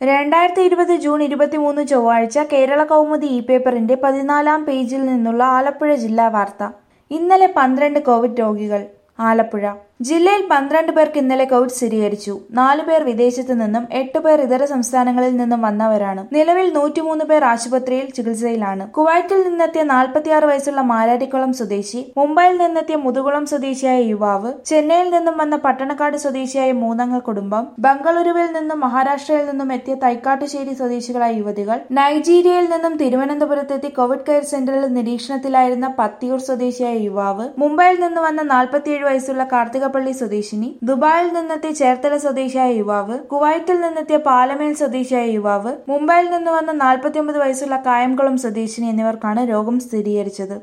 രണ്ടായിരത്തി ഇരുപത് ജൂൺ ഇരുപത്തിമൂന്ന് ചൊവ്വാഴ്ച കേരള കൗമുദി ഇ പേപ്പറിന്റെ പതിനാലാം പേജിൽ നിന്നുള്ള ആലപ്പുഴ ജില്ലാ വാർത്ത ഇന്നലെ പന്ത്രണ്ട് കോവിഡ് രോഗികൾ ആലപ്പുഴ ജില്ലയിൽ പന്ത്രണ്ട് പേർക്ക് ഇന്നലെ കോവിഡ് സ്ഥിരീകരിച്ചു നാലു പേർ വിദേശത്തു നിന്നും എട്ട് പേർ ഇതര സംസ്ഥാനങ്ങളിൽ നിന്നും വന്നവരാണ് നിലവിൽ നൂറ്റിമൂന്ന് പേർ ആശുപത്രിയിൽ ചികിത്സയിലാണ് കുവൈറ്റിൽ നിന്നെത്തിയ നാൽപ്പത്തിയാറ് വയസ്സുള്ള മാരാരിക്കുളം സ്വദേശി മുംബൈയിൽ നിന്നെത്തിയ മുതുകുളം സ്വദേശിയായ യുവാവ് ചെന്നൈയിൽ നിന്നും വന്ന പട്ടണക്കാട് സ്വദേശിയായ മൂന്നംഗ കുടുംബം ബംഗളൂരുവിൽ നിന്നും മഹാരാഷ്ട്രയിൽ നിന്നും എത്തിയ തൈക്കാട്ടുശ്ശേരി സ്വദേശികളായ യുവതികൾ നൈജീരിയയിൽ നിന്നും തിരുവനന്തപുരത്തെത്തി കോവിഡ് കെയർ സെന്ററിൽ നിരീക്ഷണത്തിലായിരുന്ന പത്തിയൂർ സ്വദേശിയായ യുവാവ് മുംബൈയിൽ നിന്ന് വന്ന നാൽപ്പത്തിയേഴ് വയസ്സുള്ള കാർത്തികപ്പള്ളി സ്വദേശിനി ദുബായിൽ നിന്നെത്തിയ ചേർത്തല സ്വദേശിയായ യുവാവ് കുവൈറ്റിൽ നിന്നെത്തിയ പാലമേൽ സ്വദേശിയായ യുവാവ് മുംബൈയിൽ നിന്ന് വന്ന നാൽപ്പത്തിയൊമ്പത് വയസ്സുള്ള കായംകുളം സ്വദേശിനി എന്നിവർക്കാണ് രോഗം സ്ഥിരീകരിച്ചത്